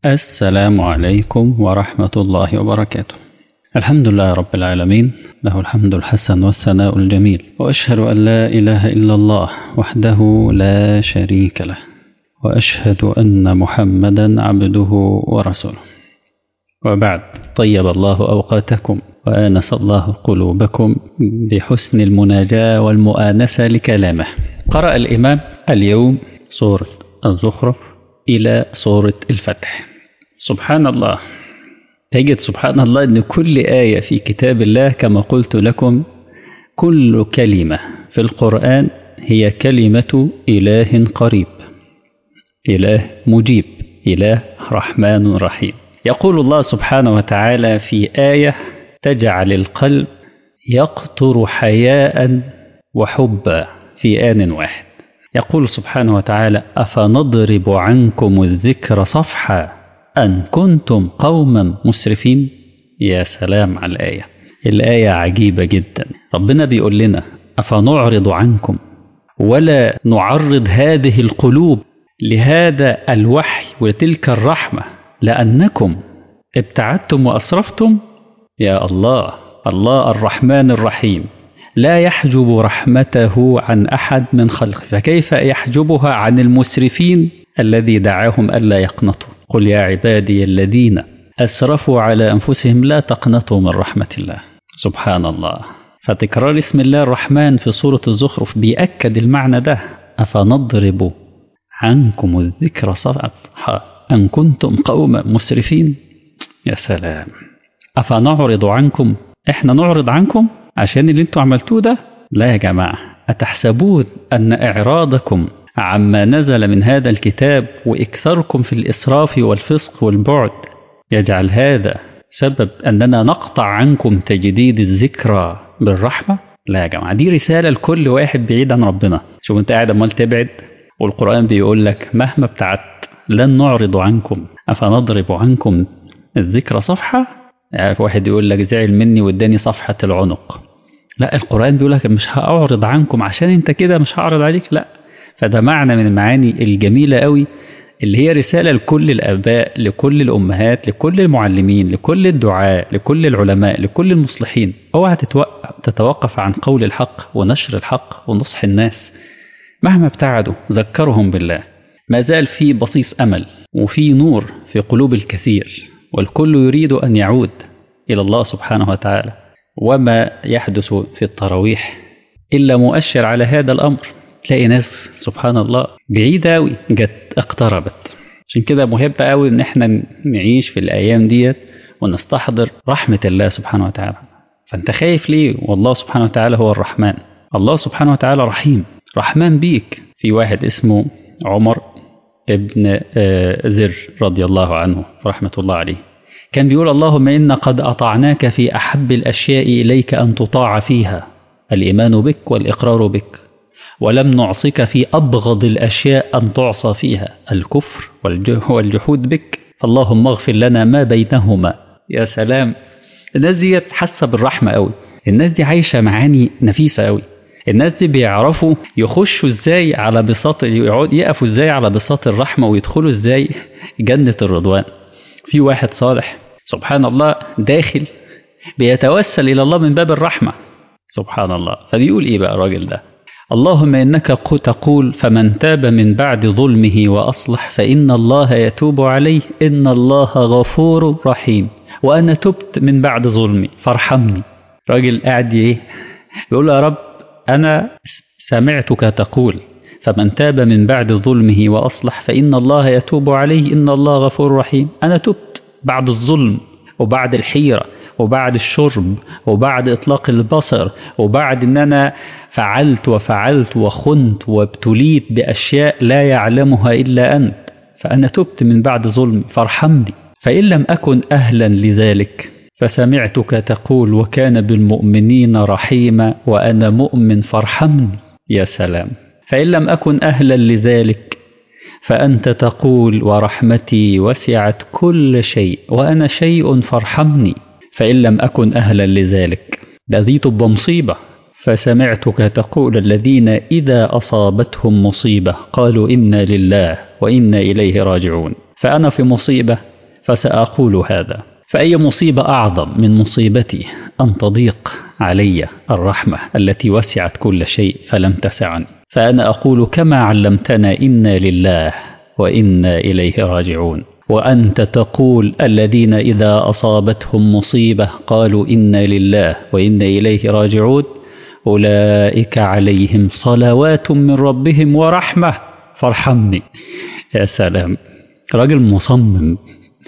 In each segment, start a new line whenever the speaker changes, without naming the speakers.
السلام عليكم ورحمة الله وبركاته الحمد لله رب العالمين له الحمد الحسن والثناء الجميل وأشهد أن لا إله إلا الله وحده لا شريك له وأشهد أن محمدا عبده ورسوله وبعد طيب الله أوقاتكم وآنس الله قلوبكم بحسن المناجاة والمؤانسة لكلامه قرأ الإمام اليوم سورة الزخرف إلى سورة الفتح سبحان الله تجد سبحان الله أن كل آية في كتاب الله كما قلت لكم كل كلمة في القرآن هي كلمة إله قريب إله مجيب إله رحمن رحيم يقول الله سبحانه وتعالى في آية تجعل القلب يقطر حياء وحبا في آن واحد يقول سبحانه وتعالى أفنضرب عنكم الذكر صفحا أن كنتم قوما مسرفين يا سلام على الآية الآية عجيبة جدا ربنا بيقول لنا أفنعرض عنكم ولا نعرض هذه القلوب لهذا الوحي وتلك الرحمة لأنكم ابتعدتم وأسرفتم يا الله الله الرحمن الرحيم لا يحجب رحمته عن أحد من خلقه فكيف يحجبها عن المسرفين الذي دعاهم ألا يقنطوا قل يا عبادي الذين أسرفوا على أنفسهم لا تقنطوا من رحمة الله سبحان الله فتكرار اسم الله الرحمن في سورة الزخرف بيأكد المعنى ده أفنضرب عنكم الذكر صفحا أن كنتم قوما مسرفين يا سلام أفنعرض عنكم إحنا نعرض عنكم عشان اللي انتوا عملتوه ده لا يا جماعة أتحسبون أن إعراضكم عما نزل من هذا الكتاب وإكثركم في الإسراف والفسق والبعد يجعل هذا سبب أننا نقطع عنكم تجديد الذكرى بالرحمة لا يا جماعة دي رسالة لكل واحد بعيد عن ربنا شوف انت قاعد امال تبعد والقرآن بيقول لك مهما ابتعدت لن نعرض عنكم أفنضرب عنكم الذكرى صفحة يعني واحد يقول لك زعل مني واداني صفحة العنق لا القرآن بيقول لك مش هأعرض عنكم عشان انت كده مش هأعرض عليك لا فده معنى من المعاني الجميلة قوي اللي هي رسالة لكل الآباء لكل الأمهات لكل المعلمين لكل الدعاء لكل العلماء لكل المصلحين اوعى تتوقف عن قول الحق ونشر الحق ونصح الناس مهما ابتعدوا ذكرهم بالله ما زال في بصيص أمل وفي نور في قلوب الكثير والكل يريد أن يعود إلى الله سبحانه وتعالى وما يحدث في التراويح إلا مؤشر على هذا الأمر تلاقي ناس سبحان الله بعيدة أوي جت اقتربت عشان كده مهم أوي إن احنا نعيش في الأيام ديت ونستحضر رحمة الله سبحانه وتعالى فأنت خايف ليه والله سبحانه وتعالى هو الرحمن الله سبحانه وتعالى رحيم رحمن بيك في واحد اسمه عمر ابن ذر رضي الله عنه رحمة الله عليه كان بيقول اللهم إن قد أطعناك في أحب الأشياء إليك أن تطاع فيها الإيمان بك والإقرار بك ولم نعصك في أبغض الأشياء أن تعصى فيها الكفر والجحود بك فاللهم اغفر لنا ما بينهما يا سلام الناس دي حاسة بالرحمة قوي الناس دي عايشة معاني نفيسة قوي الناس دي بيعرفوا يخشوا ازاي على بساط يقفوا ازاي على بساط الرحمة ويدخلوا ازاي جنة الرضوان في واحد صالح سبحان الله داخل بيتوسل إلى الله من باب الرحمة سبحان الله فبيقول إيه بقى الراجل ده اللهم إنك تقول فمن تاب من بعد ظلمه وأصلح فإن الله يتوب عليه إن الله غفور رحيم وأنا تبت من بعد ظلمي فارحمني راجل قاعد إيه بيقول يا رب أنا سمعتك تقول فمن تاب من بعد ظلمه وأصلح فإن الله يتوب عليه إن الله غفور رحيم أنا تبت بعد الظلم وبعد الحيرة وبعد الشرب وبعد إطلاق البصر وبعد أن أنا فعلت وفعلت وخنت وابتليت بأشياء لا يعلمها إلا أنت فأنا تبت من بعد ظلمي فارحمني فإن لم أكن أهلا لذلك فسمعتك تقول وكان بالمؤمنين رحيما وأنا مؤمن فارحمني يا سلام فإن لم أكن أهلا لذلك فأنت تقول ورحمتي وسعت كل شيء وأنا شيء فارحمني فإن لم أكن أهلا لذلك ده دي تبقى مصيبة فسمعتك تقول الذين إذا أصابتهم مصيبة قالوا إنا لله وإنا إليه راجعون فأنا في مصيبة فسأقول هذا فأي مصيبة أعظم من مصيبتي أن تضيق علي الرحمة التي وسعت كل شيء فلم تسعني فأنا أقول كما علمتنا إنا لله وإنا إليه راجعون وأنت تقول الذين إذا أصابتهم مصيبة قالوا إنا لله وإنا إليه راجعون أولئك عليهم صلوات من ربهم ورحمة فارحمني يا سلام راجل مصمم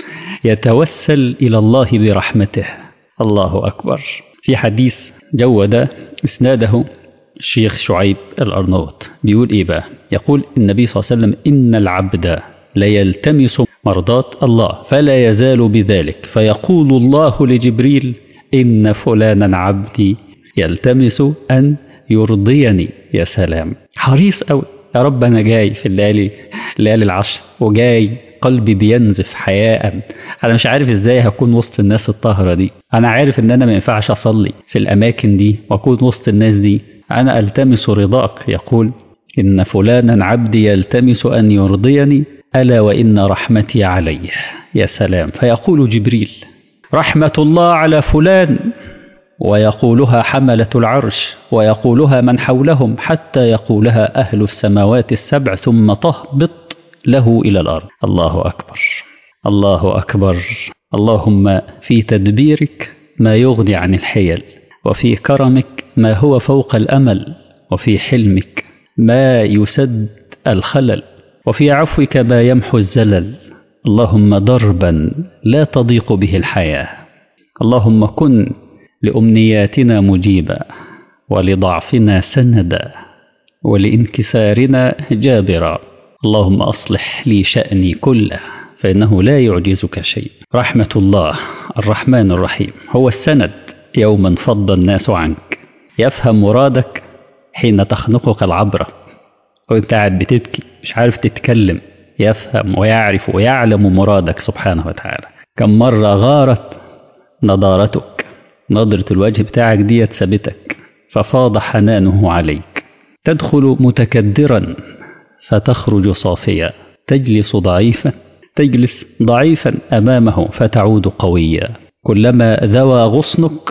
يتوسل إلى الله برحمته الله أكبر في حديث جود إسناده الشيخ شعيب الأرنوط بيقول إيه بقى يقول النبي صلى الله عليه وسلم إن العبد ليلتمس مرضاة الله فلا يزال بذلك فيقول الله لجبريل إن فلانا عبدي يلتمس أن يرضيني يا سلام حريص أوي يا رب أنا جاي في الليالي الليالي العشر وجاي قلبي بينزف حياء انا مش عارف ازاي هكون وسط الناس الطاهره دي انا عارف ان انا ما ينفعش اصلي في الاماكن دي واكون وسط الناس دي انا التمس رضاك يقول ان فلانا عبدي يلتمس ان يرضيني الا وان رحمتي عليه يا سلام فيقول جبريل رحمه الله على فلان ويقولها حمله العرش ويقولها من حولهم حتى يقولها اهل السماوات السبع ثم تهبط له إلى الأرض الله أكبر الله أكبر اللهم في تدبيرك ما يغني عن الحيل وفي كرمك ما هو فوق الأمل وفي حلمك ما يسد الخلل وفي عفوك ما يمحو الزلل اللهم ضربا لا تضيق به الحياة اللهم كن لأمنياتنا مجيبا ولضعفنا سندا ولانكسارنا جابرا اللهم أصلح لي شأني كله فإنه لا يعجزك شيء رحمة الله الرحمن الرحيم هو السند يوما فض الناس عنك يفهم مرادك حين تخنقك العبرة وانت قاعد بتبكي مش عارف تتكلم يفهم ويعرف ويعلم مرادك سبحانه وتعالى كم مرة غارت نضارتك نظرة الوجه بتاعك دي سابتك ففاض حنانه عليك تدخل متكدرا فتخرج صافيا تجلس ضعيفا تجلس ضعيفا امامه فتعود قويا كلما ذوى غصنك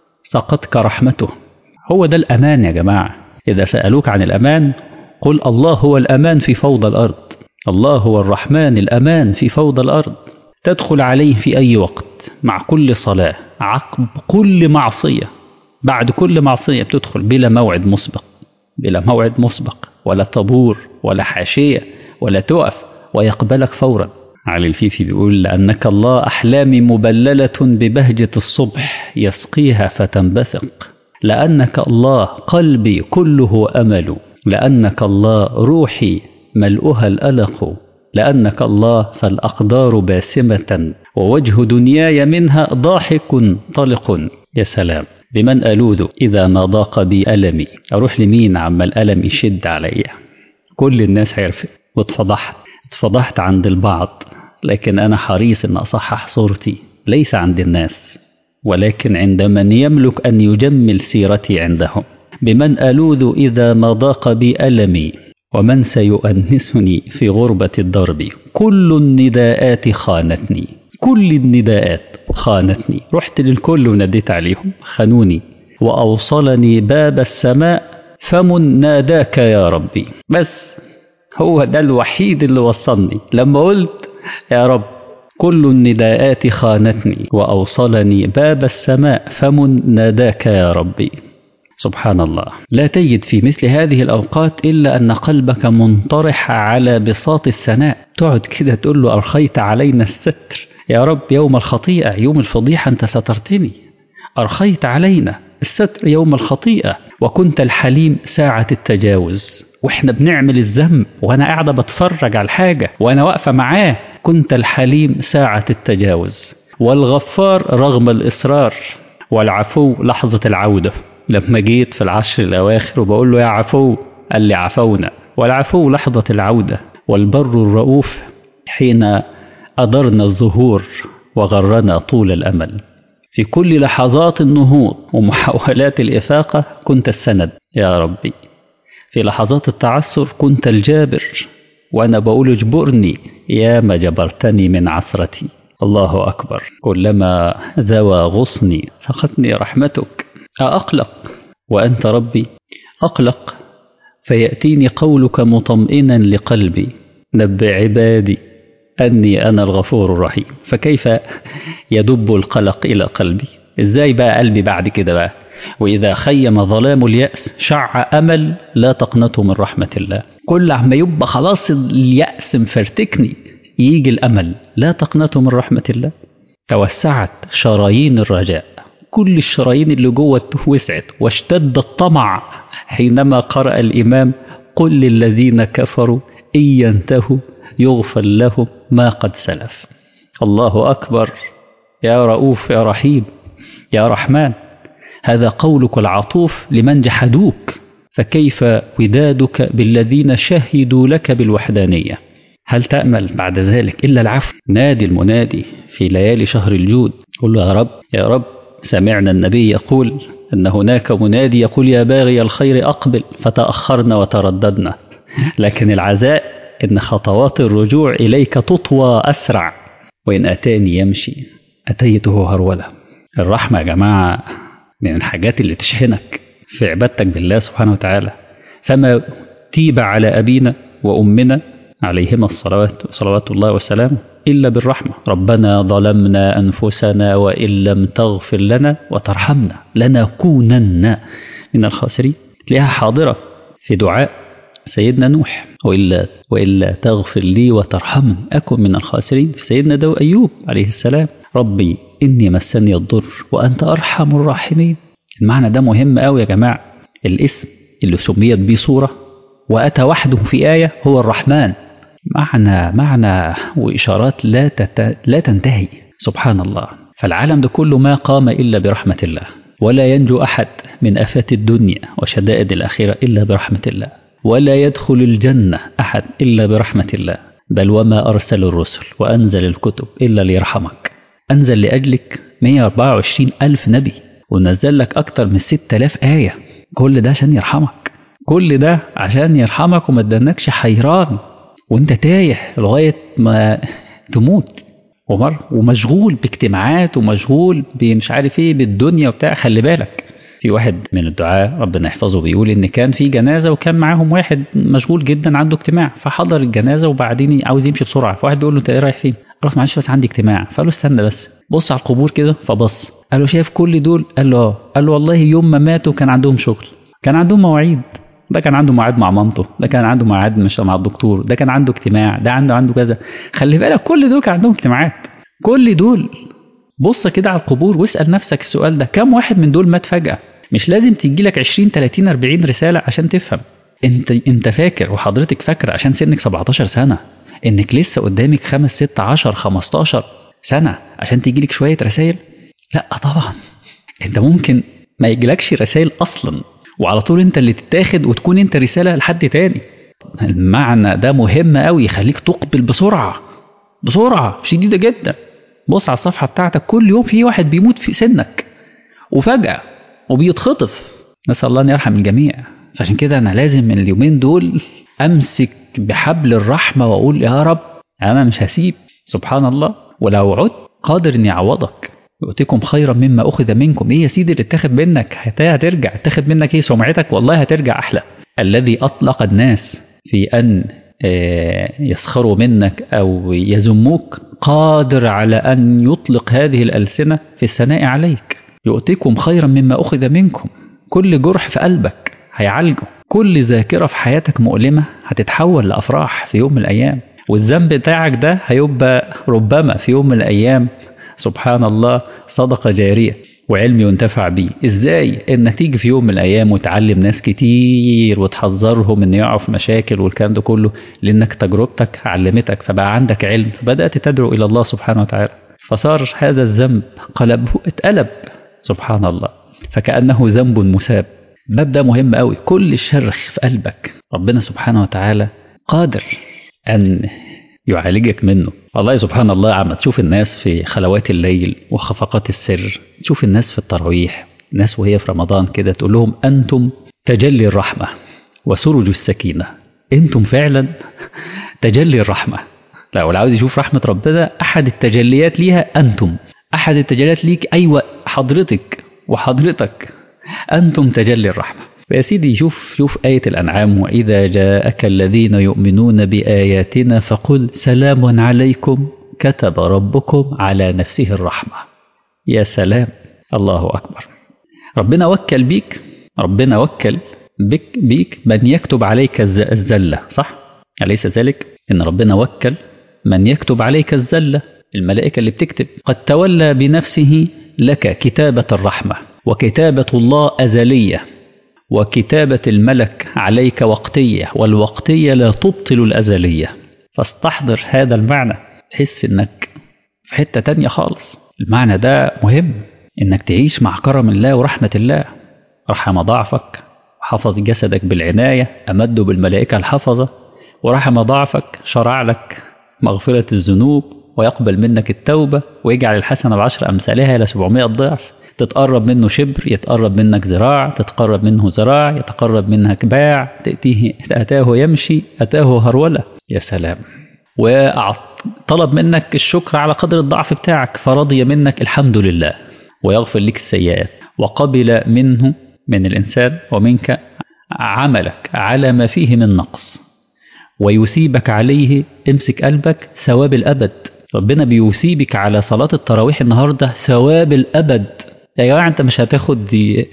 سقتك رحمته هو ده الامان يا جماعه اذا سالوك عن الامان قل الله هو الامان في فوضى الارض الله هو الرحمن الامان في فوضى الارض تدخل عليه في اي وقت مع كل صلاه عقب كل معصيه بعد كل معصيه بتدخل بلا موعد مسبق بلا موعد مسبق ولا طابور ولا حاشية ولا تقف ويقبلك فورا علي الفيفي بيقول لأنك الله أحلامي مبللة ببهجة الصبح يسقيها فتنبثق لأنك الله قلبي كله أمل لأنك الله روحي ملؤها الألق لأنك الله فالأقدار باسمة ووجه دنياي منها ضاحك طلق يا سلام بمن ألوذ إذا ما ضاق بي ألمي أروح لمين عما الألم يشد عليا كل الناس عرفت واتفضحت اتفضحت عند البعض لكن أنا حريص أن أصحح صورتي ليس عند الناس ولكن عند من يملك أن يجمل سيرتي عندهم بمن ألوذ إذا ما ضاق بي ألمي ومن سيؤنسني في غربة الدرب كل النداءات خانتني كل النداءات خانتني رحت للكل وناديت عليهم خانوني وأوصلني باب السماء فمن ناداك يا ربي بس هو ده الوحيد اللي وصلني لما قلت يا رب كل النداءات خانتني وأوصلني باب السماء فمن ناداك يا ربي سبحان الله لا تجد في مثل هذه الأوقات إلا أن قلبك منطرح على بساط الثناء تقعد كده تقول له أرخيت علينا الستر يا رب يوم الخطيئة يوم الفضيحة أنت سترتني أرخيت علينا الستر يوم الخطيئة وكنت الحليم ساعة التجاوز واحنا بنعمل الذنب وانا قاعدة بتفرج على الحاجة وانا واقفة معاه كنت الحليم ساعة التجاوز والغفار رغم الإصرار والعفو لحظة العودة لما جيت في العشر الأواخر وبقول له يا عفو قال لي عفونا والعفو لحظة العودة والبر الرؤوف حين أدرنا الظهور وغرنا طول الأمل في كل لحظات النهوض ومحاولات الإفاقة كنت السند يا ربي في لحظات التعثر كنت الجابر وأنا بقول اجبرني يا ما جبرتني من عثرتي الله أكبر كلما ذوى غصني سقتني رحمتك أأقلق وأنت ربي أقلق فيأتيني قولك مطمئنا لقلبي نبئ عبادي أني أنا الغفور الرحيم فكيف يدب القلق إلى قلبي إزاي بقى قلبي بعد كده بقى وإذا خيم ظلام اليأس شع أمل لا تقنطه من رحمة الله كل عما يبقى خلاص اليأس مفرتكني يجي الأمل لا تقنطه من رحمة الله توسعت شرايين الرجاء كل الشرايين اللي جوه وسعت واشتد الطمع حينما قرأ الإمام قل للذين كفروا إن ينتهوا يغفر لهم ما قد سلف الله أكبر يا رؤوف يا رحيم يا رحمن هذا قولك العطوف لمن جحدوك فكيف ودادك بالذين شهدوا لك بالوحدانية هل تأمل بعد ذلك إلا العفو نادي المنادي في ليالي شهر الجود قل له يا رب يا رب سمعنا النبي يقول أن هناك منادي يقول يا باغي الخير أقبل فتأخرنا وترددنا لكن العزاء إن خطوات الرجوع إليك تطوى أسرع وإن أتاني يمشي أتيته هرولة الرحمة يا جماعة من الحاجات اللي تشحنك في عبادتك بالله سبحانه وتعالى فما تيب على أبينا وأمنا عليهما الصلوات صلوات الله وسلامه إلا بالرحمة ربنا ظلمنا أنفسنا وإن لم تغفر لنا وترحمنا لنكونن من الخاسرين تلاقيها حاضرة في دعاء سيدنا نوح وإلا, وإلا تغفر لي وترحمني أكن من الخاسرين في سيدنا دو أيوب عليه السلام ربي إني مسني الضر وأنت أرحم الراحمين المعنى ده مهم قوي يا جماعة الاسم اللي سميت به صورة وأتى وحده في آية هو الرحمن معنى معنى وإشارات لا, تت... لا تنتهي سبحان الله فالعالم ده كله ما قام إلا برحمة الله ولا ينجو أحد من آفات الدنيا وشدائد الآخرة إلا برحمة الله ولا يدخل الجنة أحد إلا برحمة الله بل وما أرسل الرسل وأنزل الكتب إلا ليرحمك أنزل لأجلك 124 ألف نبي ونزل لك أكتر من 6000 آية كل ده عشان يرحمك كل ده عشان يرحمك وما تدنكش حيران وانت تايه لغاية ما تموت ومر ومشغول باجتماعات ومشغول بمش عارف ايه بالدنيا وبتاع خلي بالك في واحد من الدعاة ربنا يحفظه بيقول ان كان في جنازة وكان معاهم واحد مشغول جدا عنده اجتماع فحضر الجنازة وبعدين عاوز يمشي بسرعة فواحد بيقول له انت ايه رايح فين؟ قال له معلش بس عندي اجتماع فقال له استنى بس بص على القبور كده فبص قال له شايف كل دول قال له اه قال له والله يوم ما ماتوا كان عندهم شغل كان عندهم مواعيد ده كان عنده ميعاد مع مامته ده كان عنده ميعاد مش مع الدكتور ده كان عنده اجتماع ده عنده عنده كذا خلي بالك كل دول كان عندهم اجتماعات كل دول بص كده على القبور واسال نفسك السؤال ده كم واحد من دول مات فجاه مش لازم تيجي لك 20 30 40 رساله عشان تفهم انت انت فاكر وحضرتك فاكره عشان سنك 17 سنه انك لسه قدامك 5 6 10 15 سنه عشان تيجي لك شويه رسائل لا طبعا انت ممكن ما يجيلكش رسائل اصلا وعلى طول انت اللي تتاخد وتكون انت رساله لحد تاني المعنى ده مهم قوي يخليك تقبل بسرعه بسرعه شديده جدا بص على الصفحه بتاعتك كل يوم في واحد بيموت في سنك وفجاه وبيتخطف نسال الله ان يرحم الجميع فعشان كده انا لازم من اليومين دول امسك بحبل الرحمه واقول يا رب انا مش هسيب سبحان الله ولو عدت قادر اني اعوضك يؤتكم خيرا مما اخذ منكم ايه يا سيدي اللي اتاخد منك هترجع اتاخد منك ايه سمعتك والله هترجع احلى الذي اطلق الناس في ان يسخروا منك او يذموك قادر على ان يطلق هذه الالسنه في الثناء عليك يؤتكم خيرا مما اخذ منكم كل جرح في قلبك هيعالجه كل ذاكره في حياتك مؤلمه هتتحول لافراح في يوم من الايام والذنب بتاعك ده هيبقى ربما في يوم من الايام سبحان الله صدقة جارية وعلم ينتفع بيه ازاي انك تيجي في يوم من الايام وتعلم ناس كتير وتحذرهم ان يقعوا في مشاكل والكلام ده كله لانك تجربتك علمتك فبقى عندك علم فبدات تدعو الى الله سبحانه وتعالى فصار هذا الذنب قلبه اتقلب سبحان الله فكانه ذنب مساب الباب ده مهم قوي كل شرخ في قلبك ربنا سبحانه وتعالى قادر ان يعالجك منه والله سبحان الله عم تشوف الناس في خلوات الليل وخفقات السر تشوف الناس في التراويح ناس وهي في رمضان كده تقول لهم أنتم تجلي الرحمة وسرج السكينة أنتم فعلا تجلي الرحمة لو عاوز يشوف رحمة ربنا أحد التجليات ليها أنتم أحد التجليات ليك أيوة حضرتك وحضرتك أنتم تجلي الرحمة يا سيدي شوف شوف آية الأنعام وإذا جاءك الذين يؤمنون بآياتنا فقل سلام عليكم كتب ربكم على نفسه الرحمة يا سلام الله أكبر ربنا وكل بيك ربنا وكل بك بيك من يكتب عليك الزلة صح؟ أليس ذلك؟ إن ربنا وكل من يكتب عليك الزلة الملائكة اللي بتكتب قد تولى بنفسه لك كتابة الرحمة وكتابة الله أزلية وكتابة الملك عليك وقتية والوقتية لا تبطل الأزلية فاستحضر هذا المعنى تحس إنك في حتة تانية خالص المعنى ده مهم إنك تعيش مع كرم الله ورحمة الله رحم ضعفك حفظ جسدك بالعناية أمده بالملائكة الحفظة ورحم ضعفك شرع لك مغفرة الذنوب ويقبل منك التوبة ويجعل الحسنة بعشر أمثالها إلى 700 ضعف تتقرب منه شبر يتقرب منك ذراع تتقرب منه ذراع يتقرب منك باع تأتيه أتاه يمشي أتاه هرولة يا سلام وطلب منك الشكر على قدر الضعف بتاعك فرضي منك الحمد لله ويغفر لك السيئات وقبل منه من الإنسان ومنك عملك على ما فيه من نقص ويثيبك عليه امسك قلبك ثواب الأبد ربنا بيثيبك على صلاة التراويح النهاردة ثواب الأبد يا جماعة أنت مش هتاخد دي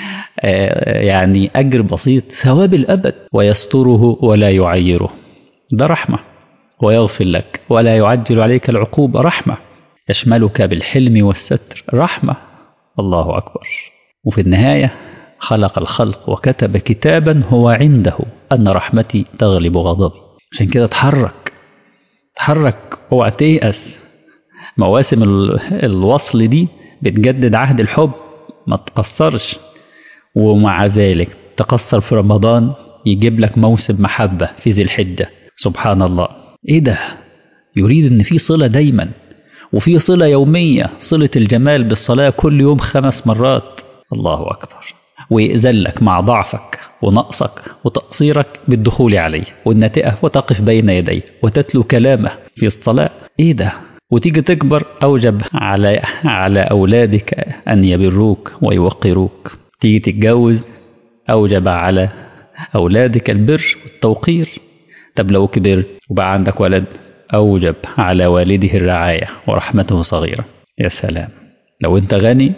يعني أجر بسيط ثواب الأبد ويستره ولا يعيره ده رحمة ويغفر لك ولا يعجل عليك العقوبة رحمة يشملك بالحلم والستر رحمة الله أكبر وفي النهاية خلق الخلق وكتب كتابا هو عنده أن رحمتي تغلب غضبي عشان كده اتحرك اتحرك اوعى تيأس مواسم الوصل دي بتجدد عهد الحب ما تقصرش ومع ذلك تقصر في رمضان يجيب لك موسم محبة في ذي الحجة سبحان الله ايه ده يريد ان في صلة دايما وفي صلة يومية صلة الجمال بالصلاة كل يوم خمس مرات الله أكبر ويأذلك مع ضعفك ونقصك وتقصيرك بالدخول عليه وإن تقف وتقف بين يديه وتتلو كلامه في الصلاة إيه ده وتيجي تكبر أوجب على على أولادك أن يبروك ويوقروك تيجي تتجوز أوجب على أولادك البر والتوقير طب لو كبرت وبقى عندك ولد أوجب على والده الرعاية ورحمته صغيرة يا سلام لو أنت غني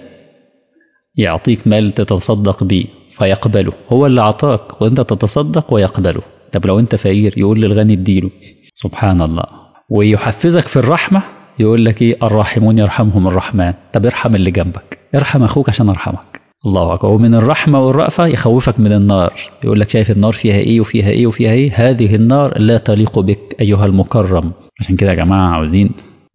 يعطيك مال تتصدق بيه فيقبله هو اللي عطاك وانت تتصدق ويقبله طب لو انت فقير يقول للغني اديله سبحان الله ويحفزك في الرحمة يقول لك ايه الراحمون يرحمهم الرحمن طب ارحم اللي جنبك ارحم اخوك عشان ارحمك الله اكبر ومن الرحمة والرأفة يخوفك من النار يقول لك شايف النار فيها ايه وفيها ايه وفيها ايه هذه النار لا تليق بك ايها المكرم عشان كده يا جماعة عاوزين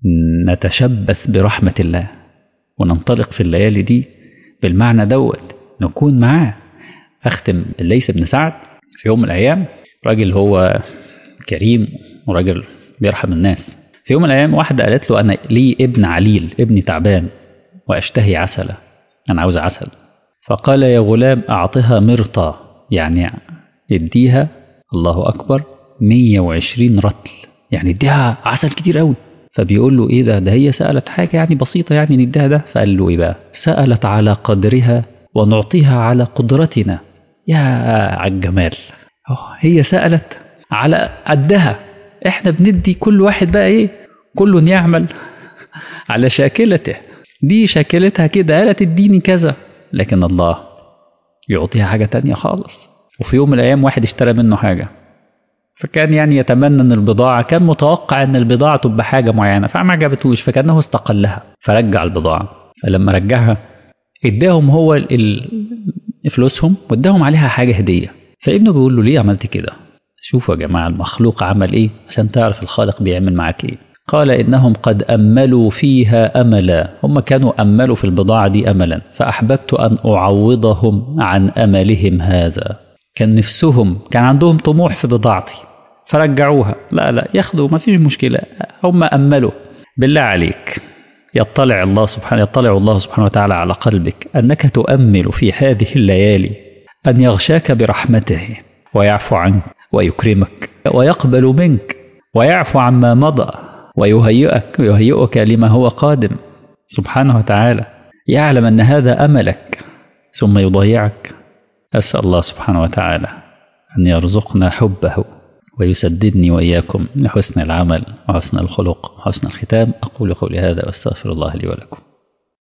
نتشبث برحمة الله وننطلق في الليالي دي بالمعنى دوت نكون معاه أختم الليث بن سعد في يوم من الأيام راجل هو كريم وراجل بيرحم الناس في يوم من الأيام واحدة قالت له أنا لي ابن عليل ابني تعبان وأشتهي عسلة أنا عاوز عسل فقال يا غلام أعطها مرطة يعني اديها الله أكبر 120 رطل يعني اديها عسل كتير قوي فبيقول له ايه ده ده هي سألت حاجة يعني بسيطة يعني نديها ده فقال له ايه بقى سألت على قدرها ونعطيها على قدرتنا يا عالجمال هي سألت على قدها احنا بندي كل واحد بقى ايه كل يعمل على شاكلته دي شاكلتها كده قالت اديني كذا لكن الله يعطيها حاجة تانية خالص وفي يوم من الأيام واحد اشترى منه حاجة فكان يعني يتمنى ان البضاعة كان متوقع ان البضاعة تبقى حاجة معينة فما عجبتوش فكأنه استقلها فرجع البضاعة فلما رجعها اداهم هو فلوسهم واداهم عليها حاجة هدية فابنه بيقول له ليه عملت كده شوفوا يا جماعة المخلوق عمل ايه عشان تعرف الخالق بيعمل معاك ايه قال إنهم قد أملوا فيها أملا هم كانوا أملوا في البضاعة دي أملا فأحببت أن أعوضهم عن أملهم هذا كان نفسهم كان عندهم طموح في بضاعتي فرجعوها لا لا ياخدوا ما فيش مشكلة هم أملوا بالله عليك يطلع الله سبحانه يطلع الله سبحانه وتعالى على قلبك أنك تؤمل في هذه الليالي أن يغشاك برحمته ويعفو عنك ويكرمك ويقبل منك ويعفو عما مضى
ويهيئك ويهيئك لما هو قادم سبحانه وتعالى يعلم أن هذا أملك ثم يضيعك أسأل الله سبحانه وتعالى أن يرزقنا حبه ويسددني وإياكم لحسن العمل وحسن الخلق وحسن الختام أقول قولي هذا وأستغفر الله لي ولكم